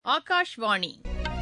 ஆகாஷ்வாணி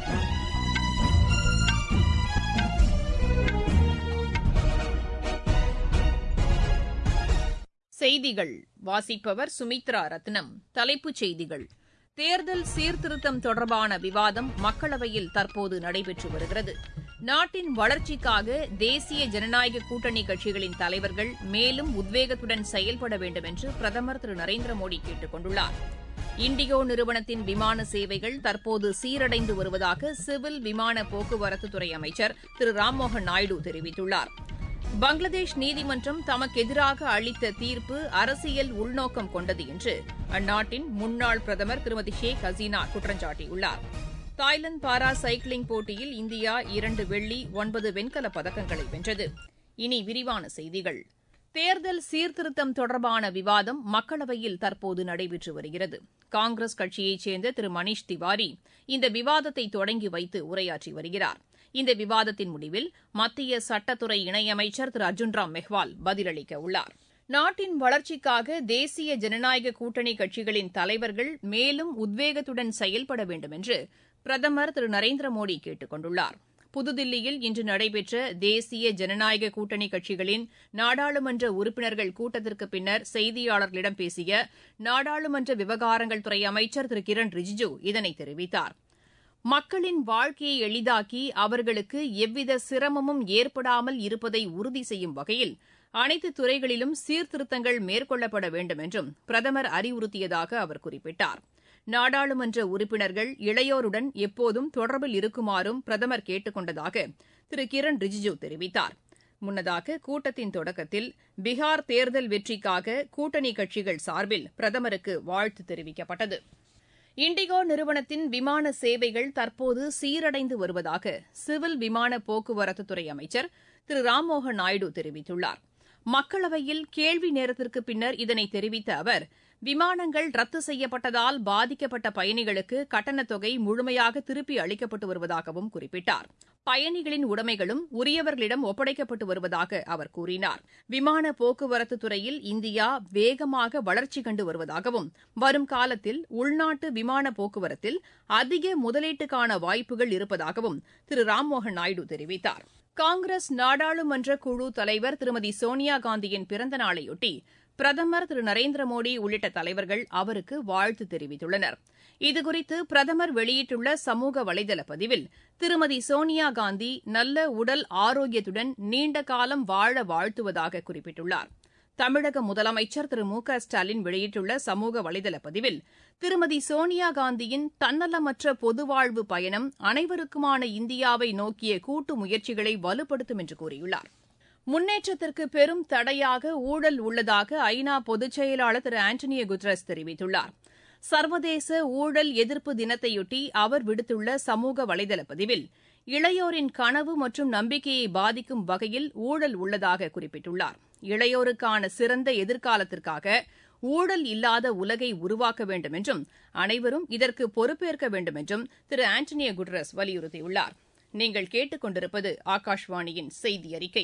செய்திகள் வாசிப்பவர் சுமித்ரா ரத்னம் தலைப்புச் செய்திகள் தேர்தல் சீர்திருத்தம் தொடர்பான விவாதம் மக்களவையில் தற்போது நடைபெற்று வருகிறது நாட்டின் வளர்ச்சிக்காக தேசிய ஜனநாயக கூட்டணி கட்சிகளின் தலைவர்கள் மேலும் உத்வேகத்துடன் செயல்பட வேண்டும் என்று பிரதமர் திரு நரேந்திர மோடி கேட்டுக் கொண்டுள்ளார் இண்டிகோ நிறுவனத்தின் விமான சேவைகள் தற்போது சீரடைந்து வருவதாக சிவில் விமான போக்குவரத்துத்துறை அமைச்சர் திரு ராம்மோகன் நாயுடு தெரிவித்துள்ளார் பங்களாதேஷ் நீதிமன்றம் தமக்கு எதிராக அளித்த தீர்ப்பு அரசியல் உள்நோக்கம் கொண்டது என்று அந்நாட்டின் முன்னாள் பிரதமர் திருமதி ஷேக் ஹசீனா குற்றம் சாட்டியுள்ளார் தாய்லாந்து பாரா சைக்கிளிங் போட்டியில் இந்தியா இரண்டு வெள்ளி ஒன்பது வெண்கலப் பதக்கங்களை வென்றது இனி விரிவான செய்திகள் தேர்தல் சீர்திருத்தம் தொடர்பான விவாதம் மக்களவையில் தற்போது நடைபெற்று வருகிறது காங்கிரஸ் கட்சியைச் சேர்ந்த திரு மணீஷ் திவாரி இந்த விவாதத்தை தொடங்கி வைத்து உரையாற்றி வருகிறார் இந்த விவாதத்தின் முடிவில் மத்திய சட்டத்துறை இணையமைச்சர் திரு அர்ஜுன்ராம் மெஹ்வால் பதிலளிக்க உள்ளார் நாட்டின் வளர்ச்சிக்காக தேசிய ஜனநாயக கூட்டணி கட்சிகளின் தலைவர்கள் மேலும் உத்வேகத்துடன் செயல்பட வேண்டும் என்று பிரதமர் திரு நரேந்திர மோடி கேட்டுக் கொண்டுள்ளார் புதுதில்லியில் இன்று நடைபெற்ற தேசிய ஜனநாயக கூட்டணி கட்சிகளின் நாடாளுமன்ற உறுப்பினர்கள் கூட்டத்திற்கு பின்னர் செய்தியாளர்களிடம் பேசிய நாடாளுமன்ற விவகாரங்கள் துறை அமைச்சர் திரு கிரண் ரிஜிஜு இதனை தெரிவித்தார் மக்களின் வாழ்க்கையை எளிதாக்கி அவர்களுக்கு எவ்வித சிரமமும் ஏற்படாமல் இருப்பதை உறுதி செய்யும் வகையில் அனைத்து துறைகளிலும் சீர்திருத்தங்கள் மேற்கொள்ளப்பட வேண்டும் என்றும் பிரதமர் அறிவுறுத்தியதாக அவர் குறிப்பிட்டார் நாடாளுமன்ற உறுப்பினர்கள் இளையோருடன் எப்போதும் தொடர்பில் இருக்குமாறும் பிரதமர் கேட்டுக் கொண்டதாக திரு கிரண் ரிஜிஜு தெரிவித்தார் முன்னதாக கூட்டத்தின் தொடக்கத்தில் பீகார் தேர்தல் வெற்றிக்காக கூட்டணி கட்சிகள் சார்பில் பிரதமருக்கு வாழ்த்து தெரிவிக்கப்பட்டது இண்டிகோ நிறுவனத்தின் விமான சேவைகள் தற்போது சீரடைந்து வருவதாக சிவில் விமான போக்குவரத்துத்துறை அமைச்சர் திரு ராம்மோகன் நாயுடு தெரிவித்துள்ளார் மக்களவையில் கேள்வி நேரத்திற்கு பின்னர் இதனை தெரிவித்த அவர் விமானங்கள் ரத்து செய்யப்பட்டதால் பாதிக்கப்பட்ட பயணிகளுக்கு கட்டணத் தொகை முழுமையாக திருப்பி அளிக்கப்பட்டு வருவதாகவும் குறிப்பிட்டார் பயணிகளின் உடைமைகளும் உரியவர்களிடம் ஒப்படைக்கப்பட்டு வருவதாக அவர் கூறினார் விமான போக்குவரத்து துறையில் இந்தியா வேகமாக வளர்ச்சி கண்டு வருவதாகவும் வரும் காலத்தில் உள்நாட்டு விமான போக்குவரத்தில் அதிக முதலீட்டுக்கான வாய்ப்புகள் இருப்பதாகவும் திரு ராம்மோகன் நாயுடு தெரிவித்தார் காங்கிரஸ் நாடாளுமன்ற குழு தலைவர் திருமதி சோனியா காந்தியின் பிறந்த நாளையொட்டி பிரதமர் திரு நரேந்திர மோடி உள்ளிட்ட தலைவர்கள் அவருக்கு வாழ்த்து தெரிவித்துள்ளனர் இதுகுறித்து பிரதமர் வெளியிட்டுள்ள சமூக வலைதள பதிவில் திருமதி சோனியா காந்தி நல்ல உடல் ஆரோக்கியத்துடன் நீண்ட காலம் வாழ வாழ்த்துவதாக குறிப்பிட்டுள்ளார் தமிழக முதலமைச்சர் திரு மு க ஸ்டாலின் வெளியிட்டுள்ள சமூக வலைதள பதிவில் திருமதி சோனியா காந்தியின் தன்னலமற்ற பொதுவாழ்வு பயணம் அனைவருக்குமான இந்தியாவை நோக்கிய கூட்டு முயற்சிகளை வலுப்படுத்தும் என்று கூறியுள்ளார் முன்னேற்றத்திற்கு பெரும் தடையாக ஊழல் உள்ளதாக ஐநா பொதுச் செயலாளர் திரு ஆண்டனியோ குட்ரஸ் தெரிவித்துள்ளார் சர்வதேச ஊழல் எதிர்ப்பு தினத்தையொட்டி அவர் விடுத்துள்ள சமூக வலைதள பதிவில் இளையோரின் கனவு மற்றும் நம்பிக்கையை பாதிக்கும் வகையில் ஊழல் உள்ளதாக குறிப்பிட்டுள்ளார் இளையோருக்கான சிறந்த எதிர்காலத்திற்காக ஊழல் இல்லாத உலகை உருவாக்க வேண்டும் என்றும் அனைவரும் இதற்கு பொறுப்பேற்க வேண்டும் என்றும் திரு ஆண்டனியோ குட்ரஸ் வலியுறுத்தியுள்ளார் நீங்கள் கேட்டுக் கொண்டிருப்பது ஆகாஷ்வாணியின் செய்தி அறிக்கை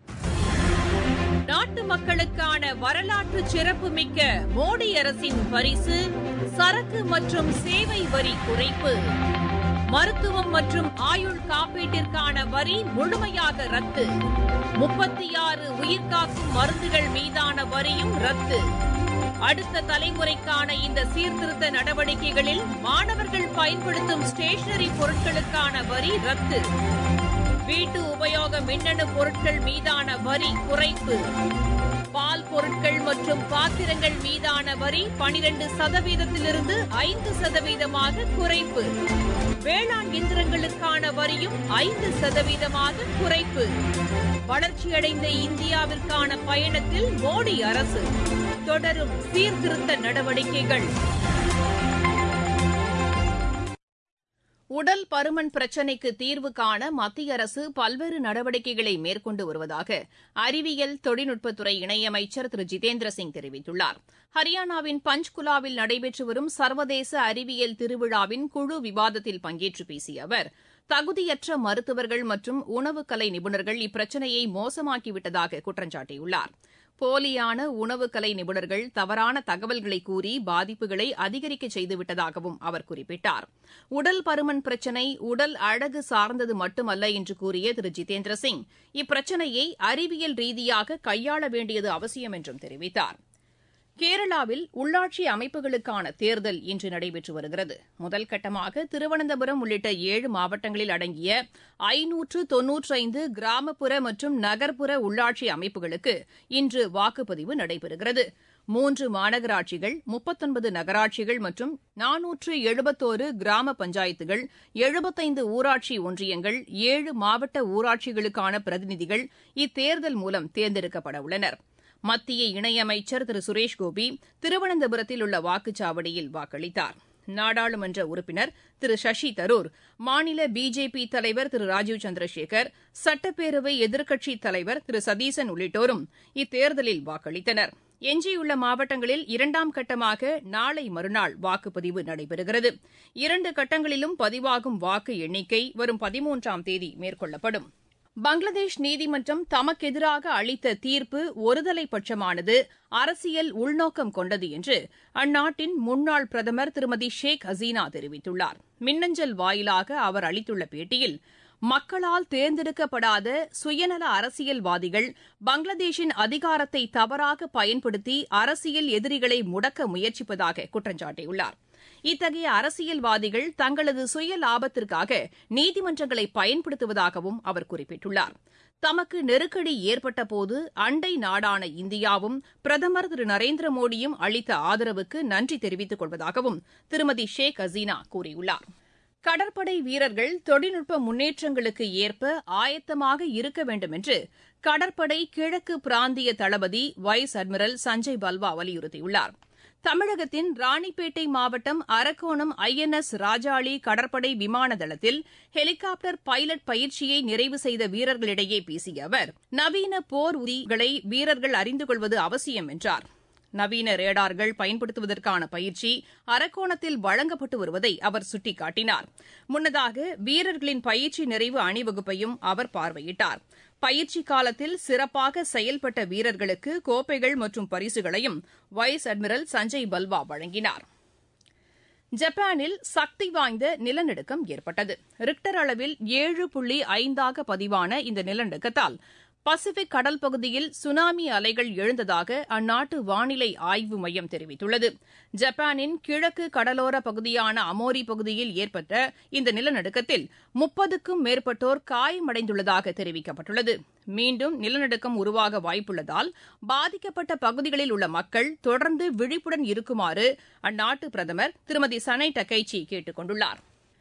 நாட்டு மக்களுக்கான வரலாற்று சிறப்புமிக்க மோடி அரசின் பரிசு சரக்கு மற்றும் சேவை வரி குறைப்பு மருத்துவம் மற்றும் ஆயுள் காப்பீட்டிற்கான வரி முழுமையாக ரத்து முப்பத்தி ஆறு உயிர்காக்கும் மருந்துகள் மீதான வரியும் ரத்து அடுத்த தலைமுறைக்கான இந்த சீர்திருத்த நடவடிக்கைகளில் மாணவர்கள் பயன்படுத்தும் ஸ்டேஷனரி பொருட்களுக்கான வரி ரத்து வீட்டு உபயோக மின்னணு பொருட்கள் மீதான வரி குறைப்பு பால் பொருட்கள் மற்றும் பாத்திரங்கள் மீதான வரி பனிரெண்டு சதவீதத்திலிருந்து ஐந்து சதவீதமாக குறைப்பு வேளாண் இயந்திரங்களுக்கான வரியும் ஐந்து சதவீதமாக குறைப்பு வளர்ச்சியடைந்த இந்தியாவிற்கான பயணத்தில் மோடி அரசு தொடரும் சீர்திருத்த நடவடிக்கைகள் உடல் பருமன் பிரச்சினைக்கு தீர்வு காண மத்திய அரசு பல்வேறு நடவடிக்கைகளை மேற்கொண்டு வருவதாக அறிவியல் தொழில்நுட்பத்துறை இணையமைச்சர் திரு ஜிதேந்திர சிங் தெரிவித்துள்ளார் ஹரியானாவின் பஞ்ச்குலாவில் நடைபெற்று வரும் சர்வதேச அறிவியல் திருவிழாவின் குழு விவாதத்தில் பங்கேற்று பேசிய அவர் தகுதியற்ற மருத்துவர்கள் மற்றும் உணவுக்கலை நிபுணர்கள் இப்பிரச்சினையை மோசமாக்கிவிட்டதாக குற்றம் சாட்டியுள்ளார் போலியான உணவு கலை நிபுணர்கள் தவறான தகவல்களை கூறி பாதிப்புகளை அதிகரிக்க செய்துவிட்டதாகவும் அவர் குறிப்பிட்டார் உடல் பருமன் பிரச்சினை உடல் அழகு சார்ந்தது மட்டுமல்ல என்று கூறிய திரு ஜிதேந்திர சிங் இப்பிரச்சினையை அறிவியல் ரீதியாக கையாள வேண்டியது அவசியம் என்றும் தெரிவித்தார் கேரளாவில் உள்ளாட்சி அமைப்புகளுக்கான தேர்தல் இன்று நடைபெற்று வருகிறது முதல் கட்டமாக திருவனந்தபுரம் உள்ளிட்ட ஏழு மாவட்டங்களில் அடங்கிய ஐநூற்று தொன்னூற்றைந்து கிராமப்புற மற்றும் நகர்ப்புற உள்ளாட்சி அமைப்புகளுக்கு இன்று வாக்குப்பதிவு நடைபெறுகிறது மூன்று மாநகராட்சிகள் முப்பத்தொன்பது நகராட்சிகள் மற்றும் நானூற்று எழுபத்தோரு கிராம பஞ்சாயத்துகள் எழுபத்தைந்து ஊராட்சி ஒன்றியங்கள் ஏழு மாவட்ட ஊராட்சிகளுக்கான பிரதிநிதிகள் இத்தேர்தல் மூலம் தேர்ந்தெடுக்கப்பட உள்ளனா் மத்திய இணையமைச்சர் திரு சுரேஷ்கோபி திருவனந்தபுரத்தில் உள்ள வாக்குச்சாவடியில் வாக்களித்தார் நாடாளுமன்ற உறுப்பினர் திரு சசி தரூர் மாநில பிஜேபி தலைவர் திரு ராஜீவ் சந்திரசேகர் சட்டப்பேரவை எதிர்க்கட்சித் தலைவர் திரு சதீசன் உள்ளிட்டோரும் இத்தேர்தலில் வாக்களித்தனர் எஞ்சியுள்ள மாவட்டங்களில் இரண்டாம் கட்டமாக நாளை மறுநாள் வாக்குப்பதிவு நடைபெறுகிறது இரண்டு கட்டங்களிலும் பதிவாகும் வாக்கு எண்ணிக்கை வரும் பதிமூன்றாம் தேதி மேற்கொள்ளப்படும் பங்களாதேஷ் நீதிமன்றம் தமக்கெதிராக அளித்த தீர்ப்பு ஒருதலை பட்சமானது அரசியல் உள்நோக்கம் கொண்டது என்று அந்நாட்டின் முன்னாள் பிரதமர் திருமதி ஷேக் ஹசீனா தெரிவித்துள்ளார் மின்னஞ்சல் வாயிலாக அவர் அளித்துள்ள பேட்டியில் மக்களால் தேர்ந்தெடுக்கப்படாத சுயநல அரசியல்வாதிகள் பங்களாதேஷின் அதிகாரத்தை தவறாக பயன்படுத்தி அரசியல் எதிரிகளை முடக்க முயற்சிப்பதாக குற்றம் சாட்டியுள்ளார் இத்தகைய அரசியல்வாதிகள் தங்களது சுய லாபத்திற்காக நீதிமன்றங்களை பயன்படுத்துவதாகவும் அவர் குறிப்பிட்டுள்ளார் தமக்கு நெருக்கடி ஏற்பட்டபோது அண்டை நாடான இந்தியாவும் பிரதமர் திரு நரேந்திர மோடியும் அளித்த ஆதரவுக்கு நன்றி தெரிவித்துக் கொள்வதாகவும் திருமதி ஷேக் ஹசீனா கூறியுள்ளார் கடற்படை வீரர்கள் தொழில்நுட்ப முன்னேற்றங்களுக்கு ஏற்ப ஆயத்தமாக இருக்க வேண்டும் என்று கடற்படை கிழக்கு பிராந்திய தளபதி வைஸ் அட்மிரல் சஞ்சய் பல்வா வலியுறுத்தியுள்ளார் தமிழகத்தின் ராணிப்பேட்டை மாவட்டம் அரக்கோணம் ஐஎன்எஸ் ராஜாளி கடற்படை விமான தளத்தில் ஹெலிகாப்டர் பைலட் பயிற்சியை நிறைவு செய்த வீரர்களிடையே பேசிய அவர் நவீன போர் உத்திகளை வீரர்கள் அறிந்து கொள்வது அவசியம் என்றார் நவீன ரேடார்கள் பயன்படுத்துவதற்கான பயிற்சி அரக்கோணத்தில் வழங்கப்பட்டு வருவதை அவர் சுட்டிக்காட்டினார் முன்னதாக வீரர்களின் பயிற்சி நிறைவு அணிவகுப்பையும் அவர் பார்வையிட்டார் பயிற்சி காலத்தில் சிறப்பாக செயல்பட்ட வீரர்களுக்கு கோப்பைகள் மற்றும் பரிசுகளையும் வைஸ் அட்மிரல் சஞ்சய் பல்வா வழங்கினார் ஜப்பானில் சக்தி வாய்ந்த நிலநடுக்கம் ஏற்பட்டது ரிக்டர் அளவில் ஏழு புள்ளி ஐந்தாக பதிவான இந்த நிலநடுக்கத்தால் பசிபிக் கடல் பகுதியில் சுனாமி அலைகள் எழுந்ததாக அந்நாட்டு வானிலை ஆய்வு மையம் தெரிவித்துள்ளது ஜப்பானின் கிழக்கு கடலோர பகுதியான அமோரி பகுதியில் ஏற்பட்ட இந்த நிலநடுக்கத்தில் முப்பதுக்கும் மேற்பட்டோர் காயமடைந்துள்ளதாக தெரிவிக்கப்பட்டுள்ளது மீண்டும் நிலநடுக்கம் உருவாக வாய்ப்புள்ளதால் பாதிக்கப்பட்ட பகுதிகளில் உள்ள மக்கள் தொடர்ந்து விழிப்புடன் இருக்குமாறு அந்நாட்டு பிரதமர் திருமதி சனை டக்கைச்சி கேட்டுக் கொண்டுள்ளாா்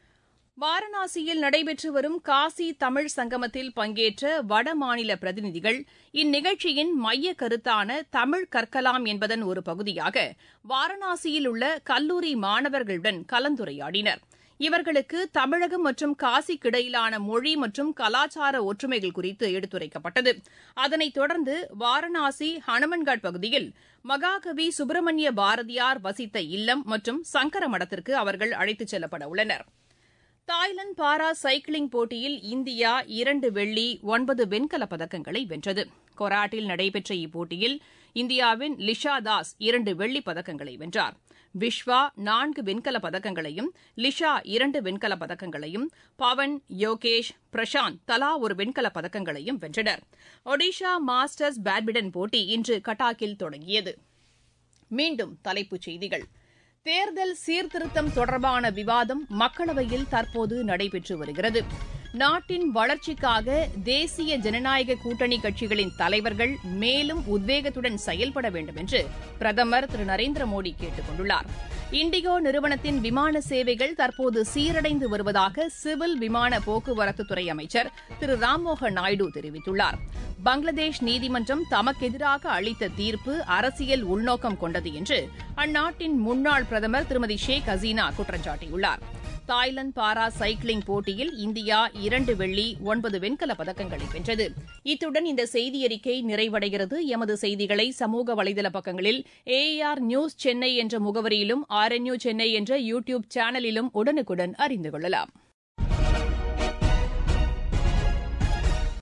வாரணாசியில் நடைபெற்று வரும் காசி தமிழ் சங்கமத்தில் பங்கேற்ற வடமாநில பிரதிநிதிகள் இந்நிகழ்ச்சியின் மைய கருத்தான தமிழ் கற்கலாம் என்பதன் ஒரு பகுதியாக வாரணாசியில் உள்ள கல்லூரி மாணவர்களுடன் கலந்துரையாடினர் இவர்களுக்கு தமிழகம் மற்றும் காசிக்கிடையிலான மொழி மற்றும் கலாச்சார ஒற்றுமைகள் குறித்து எடுத்துரைக்கப்பட்டது அதனைத் தொடர்ந்து வாரணாசி ஹனுமன்காட் பகுதியில் மகாகவி சுப்பிரமணிய பாரதியார் வசித்த இல்லம் மற்றும் சங்கர மடத்திற்கு அவர்கள் அழைத்துச் செல்லப்பட உள்ளனா் தாய்லாந்து பாரா சைக்கிளிங் போட்டியில் இந்தியா இரண்டு வெள்ளி ஒன்பது வெண்கலப் பதக்கங்களை வென்றது கொராட்டில் நடைபெற்ற இப்போட்டியில் இந்தியாவின் லிஷா தாஸ் இரண்டு வெள்ளிப் பதக்கங்களை வென்றார் விஸ்வா நான்கு வெண்கலப் பதக்கங்களையும் லிஷா இரண்டு வெண்கலப் பதக்கங்களையும் பவன் யோகேஷ் பிரசாந்த் தலா ஒரு வெண்கலப் பதக்கங்களையும் வென்றனர் ஒடிஷா மாஸ்டர்ஸ் பேட்மிண்டன் போட்டி இன்று கட்டாக்கில் தொடங்கியது மீண்டும் தலைப்புச் செய்திகள் தேர்தல் சீர்திருத்தம் தொடர்பான விவாதம் மக்களவையில் தற்போது நடைபெற்று வருகிறது நாட்டின் வளர்ச்சிக்காக தேசிய ஜனநாயக கூட்டணி கட்சிகளின் தலைவர்கள் மேலும் உத்வேகத்துடன் செயல்பட வேண்டும் என்று பிரதமர் திரு நரேந்திர மோடி கேட்டுக் கொண்டுள்ளார் இண்டிகோ நிறுவனத்தின் விமான சேவைகள் தற்போது சீரடைந்து வருவதாக சிவில் விமான போக்குவரத்துத்துறை அமைச்சர் திரு ராம்மோகன் நாயுடு தெரிவித்துள்ளார் பங்களாதேஷ் நீதிமன்றம் தமக்கெதிராக அளித்த தீர்ப்பு அரசியல் உள்நோக்கம் கொண்டது என்று அந்நாட்டின் முன்னாள் பிரதமர் திருமதி ஷேக் ஹசீனா குற்றம் சாட்டியுள்ளார் தாய்லாந்து பாரா சைக்கிளிங் போட்டியில் இந்தியா இரண்டு வெள்ளி ஒன்பது வெண்கல பதக்கங்களை வென்றது இத்துடன் இந்த செய்தியறிக்கை நிறைவடைகிறது எமது செய்திகளை சமூக வலைதள பக்கங்களில் ஏஆர் நியூஸ் சென்னை என்ற முகவரியிலும் ஆர்என்யூ சென்னை என்ற யூ டியூப் சேனலிலும் உடனுக்குடன் அறிந்து கொள்ளலாம்